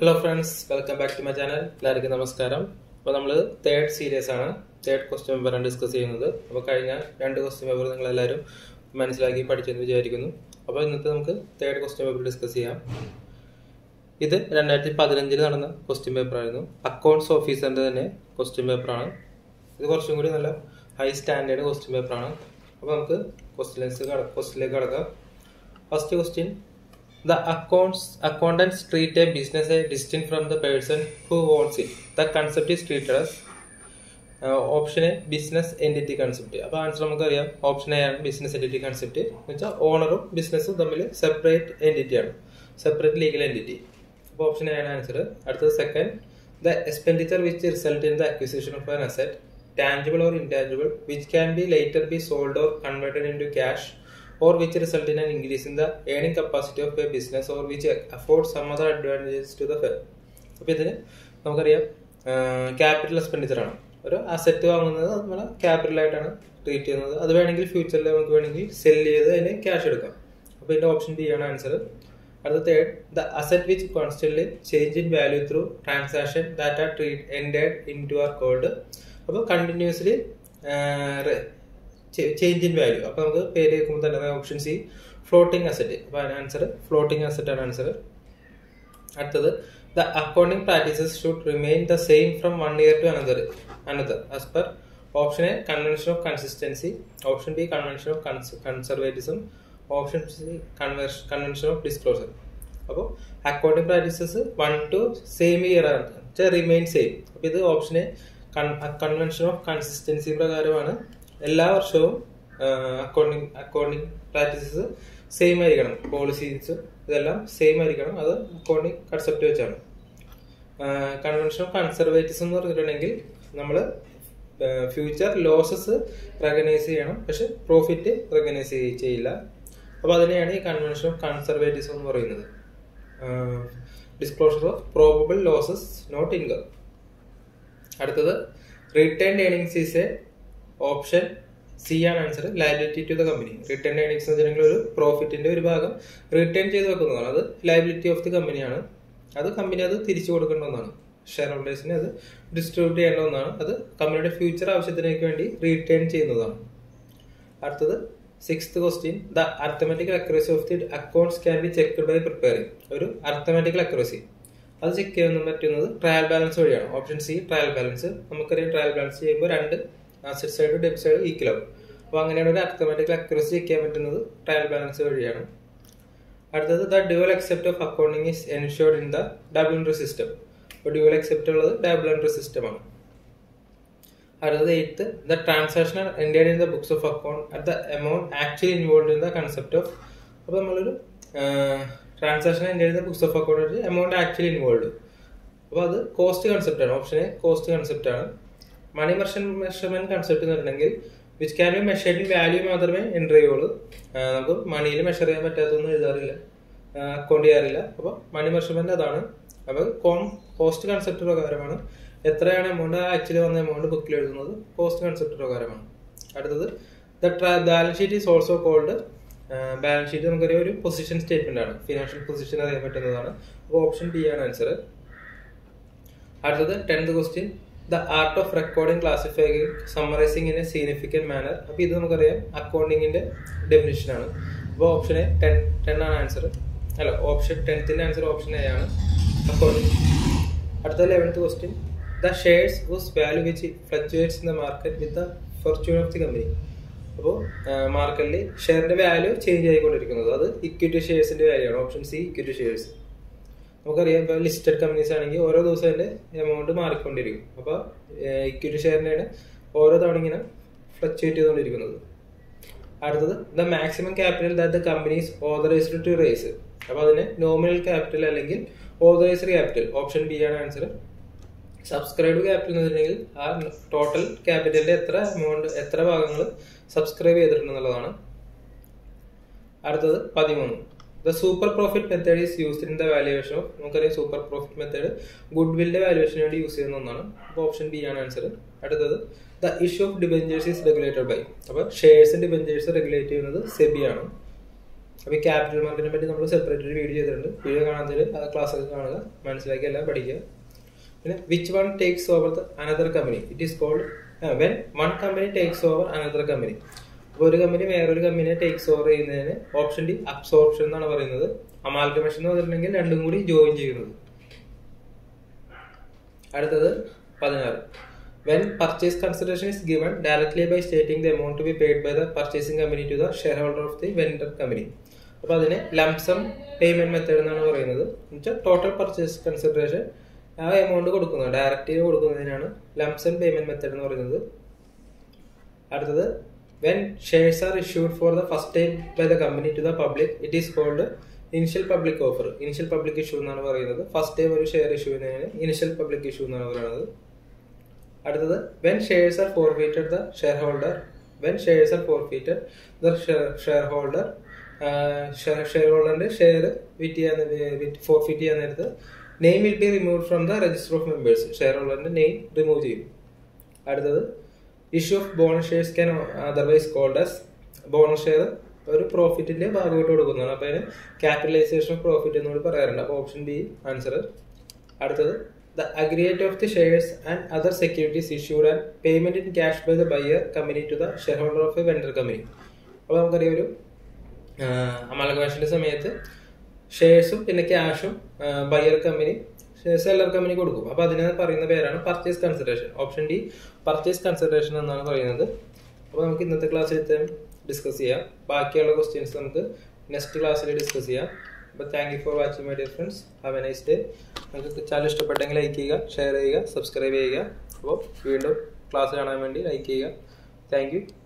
Hello friends welcome back to my channel എല്ലാവർക്കും നമസ്കാരം അപ്പോൾ നമ്മൾ തേർഡ് സീരീസ് ആണ് തേർഡ് ക്വസ്റ്റ്യൻ പേപ്പറാണ് ഡിസ്കസ് ചെയ്യുന്നത് അപ്പോൾ കഴിഞ്ഞ രണ്ട് ക്വസ്റ്റ്യൻ പേപ്പർ നിങ്ങൾ എല്ലാവരും മനസ്സിലാക്കി പഠിച്ചെന്ന് വിചാരിക്കുന്നു അപ്പോൾ ഇന്നത്തെ നമുക്ക് തേർഡ് ക്വസ്റ്റ്യൻ പേപ്പർ ഡിസ്കസ് ചെയ്യാം ഇത് രണ്ടായിരത്തി പതിനഞ്ചിൽ നടന്ന ക്വസ്റ്റ്യൻ പേപ്പറായിരുന്നു അക്കൗണ്ട്സ് ഓഫീസറിൻ്റെ തന്നെ ക്വസ്റ്റ്യൻ പേപ്പറാണ് ഇത് കുറച്ചും കൂടി നല്ല ഹൈ സ്റ്റാൻഡേർഡ് ക്വസ്റ്റ്യൻ പേപ്പറാണ് അപ്പോൾ നമുക്ക് ക്വസ്റ്റ്യൻസ് ക്വസ്റ്റ്യനിലേക്ക് കടക്കാം first question The accounts accountants treat a business as distinct from the person who owns it. The concept is treated as option A business entity concept അപ്പോൾ ആൻസർ നമുക്കറിയാം option A ആണ് business entity concept എന്ന് വെച്ചാൽ ഓണറും ബിസിനസ്സും തമ്മിൽ separate entity ആണ് separate legal entity അപ്പോൾ ഓപ്ഷൻ എ ആണ് ആൻസർ അടുത്തത് second the expenditure which result in the acquisition of an asset tangible or intangible which can be later be sold or converted in to cash or which result in an increase in the earning capacity of a business or which affords some other advantages to the firm. അപ്പോൾ ഇതിന് നമുക്കറിയാം capital expenditure ആണ് ഒരു asset വാങ്ങുന്നത് നമ്മൾ ക്യാപിറ്റലായിട്ടാണ് treat ചെയ്യുന്നത് അത് വേണമെങ്കിൽ ഫ്യൂച്ചറിൽ നമുക്ക് വേണമെങ്കിൽ സെല് ചെയ്ത് അതിന് ക്യാഷ് എടുക്കാം അപ്പോൾ ഇതിൻ്റെ ഓപ്ഷൻ ബി ആണ് ആൻസർ അടുത്ത third the asset which constantly change in value through transaction that are treat entered into are called അപ്പോൾ കണ്ടിന്യൂസ്ലി ചേഞ്ച് ഇൻ വാല്യൂ അപ്പോൾ നമുക്ക് പേര് കേൾക്കുമ്പോൾ തന്നെ ഓപ്ഷൻ സി ഫ്ലോട്ടിംഗ് അസറ്റ് അപ്പോൾ അതിന് ആൻസർ ഫ്ലോട്ടിംഗ് അസറ്റ് ആണ് ആൻസർ അടുത്തത് the accounting practices should remain the same from one year to another another as per option A convention of consistency option B convention of conservatism option C convention of disclosure അപ്പോൾ accounting practices one to same year ആണ് remain same അപ്പോൾ ഇത് option A convention of consistency പ്രകാരമാണ് എല്ലാ വർഷവും accounting accounting practices same ആയിരിക്കണം policies ഇതെല്ലാം same ആയിരിക്കണം അത് അക്കൗണ്ടിങ് കൺസെപ്റ്റ് വെച്ചാണ് കൺവെൻഷൻ ഓഫ് കൺസർവേറ്റിസം എന്ന് പറഞ്ഞിട്ടുണ്ടെങ്കിൽ നമ്മൾ ഫ്യൂച്ചർ ലോസസ് റെക്കഗ്നൈസ് ചെയ്യണം പക്ഷെ പ്രോഫിറ്റ് റെക്കഗ്നൈസ് ചെയ്യില്ല അപ്പോൾ അതിനെയാണ് ഈ കൺവെൻഷൻ ഓഫ് കൺസർവേറ്റിസം എന്ന് പറയുന്നത് disclosure of probable losses not income അടുത്തത് return earnings is a option C ആണ് answer liability to the company return earnings എന്ന് വെച്ചിട്ടുണ്ടെങ്കിൽ ഒരു പ്രോഫിറ്റിന്റെ ഒരു ഭാഗം റിട്ടേൺ ചെയ്ത് വെക്കുന്നതാണ് അത് ലയബിലിറ്റി ഓഫ് ദി കമ്പനിയാണ് അത് കമ്പനി അത് തിരിച്ചു കൊടുക്കേണ്ട ഒന്നാണ് ഷെയർ ഹോൾഡേഴ്സിന് അത് ഡിസ്ട്രിബ്യൂട്ട് ചെയ്യേണ്ട ഒന്നാണ് അത് കമ്പനിയുടെ ഫ്യൂച്ചർ ആവശ്യത്തിനേക്ക് വേണ്ടി റീറ്റേൺ ചെയ്യുന്നതാണ് അടുത്തത് sixth question the arithmetical accuracy of the accounts can be checked by preparing ഒരു അർത്ഥമെറ്റിക്കൽ അക്യുറസി അത് ചെക്ക് ചെയ്യാൻ പറ്റുന്നത് ട്രയൽ ബാലൻസ് വഴിയാണ് ഓപ്ഷൻ സി ട്രയൽ ബാലൻസ് നമുക്കറിയാം ട്രയൽ ബാലൻസ് ചെയ്യുമ്പോൾ രണ്ട് asset side debit side equal ആവും അപ്പോൾ അങ്ങനെയാണ് ഒരു അർത്ഥമെറ്റിക്കൽ അക്യുറസി ചെക്ക് ചെയ്യാൻ പറ്റുന്നത് ട്രയൽ ബാലൻസ് വഴിയാണ് അടുത്തത് the dual aspect of accounting is ensured in the double entry system അപ്പോൾ ഡ്യുവൽ അക്സെപ്റ്റ് ഉള്ളത് ഡബിൾ എൻട്രി സിസ്റ്റമാണ് അടുത്തത് eighth the transaction entered in the books of account at the amount actually involve in the concept of അപ്പോൾ നമ്മളൊരു transaction entered in the books of account amount actually involve അപ്പോൾ അത് cost concept ആണ് option A cost concept ആണ് money മെർഷൻ measurement concept എന്ന് പറഞ്ഞിട്ടുണ്ടെങ്കിൽ which can be measured in value മാത്രമേ എൻട്രി ചെയ്യുള്ളൂ നമുക്ക് മണിയിൽ മെഷർ ചെയ്യാൻ പറ്റാത്തൊന്നും എഴുതാറില്ല അക്കൗണ്ട് ചെയ്യാറില്ല അപ്പോൾ മണി മെഷർമെന്റ് അതാണ് അപ്പോൾ കോം കോസ്റ്റ് കൺസെപ്റ്റ് പ്രകാരമാണ് എത്രയാണ് എമൗണ്ട് ആക്ച്വലി വന്ന എമൗണ്ട് ബുക്കിൽ എഴുതുന്നത് കോസ്റ്റ് കൺസെപ്റ്റ് പ്രകാരമാണ് അടുത്തത് the balance sheet is also called balance sheet നമുക്കറിയാം ഒരു പൊസിഷൻ സ്റ്റേറ്റ്മെന്റ് ആണ് ഫിനാൻഷ്യൽ പൊസിഷൻ അറിയാൻ പറ്റുന്നതാണ് അപ്പോൾ ഓപ്ഷൻ ബി ആണ് ആൻസർ അടുത്തത് tenth question the art of recording classifying summarising in a significant manner അപ്പോൾ ഇത് നമുക്കറിയാം അക്കൗണ്ടിങ്ങിന്റെ ഡെഫിനിഷൻ ആണ് അപ്പോൾ ഓപ്ഷൻ എ ടെൻ ടെൻ ആണ് ആൻസർ അല്ല ഓപ്ഷൻ ടെൻത്തിന്റെ ആൻസർ ഓപ്ഷൻ എ ആണ് അക്കൗണ്ടിങ് അടുത്ത eleventh question the shares whose value which fluctuates in the market with the fortune of the company അപ്പോൾ മാർക്കറ്റിൽ ഷെയറിന്റെ വാല്യൂ ചേഞ്ച് ആയിക്കൊണ്ടിരിക്കുന്നത് അത് ഇക്വിറ്റി ഷെയർസിന്റെ വാല്യൂ ആണ് ഓപ്ഷൻ സി ഇക്വിറ്റി ഷെയർസ് നമുക്കറിയാം ഇപ്പോൾ ലിസ്റ്റഡ് കമ്പനീസ് ആണെങ്കിൽ ഓരോ ദിവസം അതിന്റെ എമൗണ്ട് മാറിക്കൊണ്ടിരിക്കും അപ്പോൾ ഇക്വിറ്റി ഷെയറിനെയാണ് ഓരോ തവണ ഇങ്ങനെ ഫ്ലക്ച്വേറ്റ് ചെയ്തുകൊണ്ടിരിക്കുന്നത് അടുത്തത് the maximum capital that the companies authorised to raise അപ്പോൾ അതിന് നോമിനൽ ക്യാപിറ്റൽ അല്ലെങ്കിൽ ഓതറൈസ്ഡ് ക്യാപിറ്റൽ ഓപ്ഷൻ ബി ആണ് ആൻസർ സബ്സ്ക്രൈബ് ക്യാപിറ്റൽ എന്ന് വെച്ചിട്ടുണ്ടെങ്കിൽ ആ ടോട്ടൽ ക്യാപിറ്റലിന്റെ എത്ര എമൗണ്ട് എത്ര ഭാഗങ്ങൾ സബ്സ്ക്രൈബ് ചെയ്തിട്ടുണ്ടെന്നുള്ളതാണ് അടുത്തത് പതിമൂന്ന് the super profit method is used in the valuation of നമുക്കറിയാം സൂപ്പർ പ്രോഫിറ്റ് മെത്തേഡ് ഗുഡ് വില്ലിന്റെ വാല്യുവേഷന് വേണ്ടി യൂസ് ചെയ്യുന്ന ഒന്നാണ് അപ്പോൾ ഓപ്ഷൻ ബി ആണ് ആൻസർ അടുത്തത് the issue of debentures is regulated by അപ്പോൾ ഷെയർസ് ഡിബെഞ്ചേഴ്സ് റെഗുലേറ്റ് ചെയ്യുന്നത് സെബി ആണ് അപ്പോൾ ഈ ക്യാപിറ്റൽ മാർക്കറ്റിനെ പറ്റി നമ്മൾ സെപ്പറേറ്റ് ഒരു വീഡിയോ ചെയ്തിട്ടുണ്ട് വീഡിയോ കാണാത്തതിൽ ആ ക്ലാസ് ഒക്കെ കാണുക മനസ്സിലാക്കി എല്ലാം പഠിക്കുക പിന്നെ which one takes over the another company it is called when one company takes over another company അപ്പോൾ ഒരു കമ്പനി വേറൊരു കമ്പനിയെ ടേക്സ് ഓവർ ചെയ്യുന്നതിന് ഓപ്ഷൻ ഡി അബ്സോർപ്ഷൻ എന്നാണ് പറയുന്നത് അമാൽഗമേഷൻ എന്ന് പറഞ്ഞിട്ടുണ്ടെങ്കിൽ രണ്ടും കൂടി ജോയിൻ ചെയ്യുന്നത് അടുത്തത് പതിനാറ് when purchase consideration is given directly by stating the amount to be paid by the purchasing company to the share holder of the vendor company അപ്പോൾ അതിനെ ലംസം പേയ്മെന്റ് മെത്തേഡ് എന്നാണ് പറയുന്നത് എന്നുവെച്ചാൽ ടോട്ടൽ പർച്ചേസ് കൺസിഡറേഷൻ ആ amount കൊടുക്കുന്നത് direct കൊടുക്കുന്നതിനാണ് lump sum payment method എന്ന് പറയുന്നത് അടുത്തത് when shares are issued for the first time by the company to the public it is called initial public offer initial public issue എന്നാണ് പറയുന്നത് first time ഒരു share issue ചെയ്യുന്നതിന് initial public issue എന്നാണ് പറയുന്നത് അടുത്തത് when shares are forfeited the share holder when shares are forfeited the share holder share ഹോൾഡറിന്റെ share വിറ്റ് ചെയ്യാൻ ഫോർഫീറ്റ് ചെയ്യാൻ നേരത്ത് name will be remove from the register of members share ഹോൾഡറിന്റെ നെയിം റിമൂവ് ചെയ്യും അടുത്തത് issue of bonus shares can otherwise called as bonus share ഒരു പ്രോഫിറ്റിന്റെ ഭാഗമായിട്ട് കൊടുക്കുന്നതാണ് അപ്പൊ അതിന് ക്യാപിറ്റലൈസേഷൻ ഓഫ് പ്രോഫിറ്റ് എന്നോട് പറയാറുണ്ട് അപ്പൊ ഓപ്ഷൻ ബി ആൻസർ അടുത്തത് the aggregate of the shares and other securities issued and payment in cash by the buyer company to the share holder of a vendor company അപ്പോൾ നമുക്കറിയാം ഒരു അമലകമേഷന്റെ സമയത്ത് ഷെയർസും പിന്നെ ക്യാഷും ബയ്യർ കമ്പനി സെല്ലർ കമ്പനി കൊടുക്കും അപ്പൊ അതിനെ പറയുന്ന പേരാണ് purchase consideration option D purchase consideration എന്നാണ് പറയുന്നത് അപ്പോൾ നമുക്ക് ഇന്നത്തെ ക്ലാസ്സിൽ ഇത്രയും ഡിസ്കസ് ചെയ്യാം ബാക്കിയുള്ള ക്വസ്റ്റ്യൻസ് നമുക്ക് നെക്സ്റ്റ് ക്ലാസ്സിൽ ഡിസ്കസ് ചെയ്യാം അപ്പോൾ thank you for watching my dear friends have a nice day നിങ്ങൾക്ക് ചാനൽ ഇഷ്ടപ്പെട്ടെങ്കിൽ ലൈക്ക് ചെയ്യുക ഷെയർ ചെയ്യുക സബ്സ്ക്രൈബ് ചെയ്യുക അപ്പോൾ വീണ്ടും ക്ലാസ് കാണാൻ വേണ്ടി ലൈക്ക് ചെയ്യുക താങ്ക് യു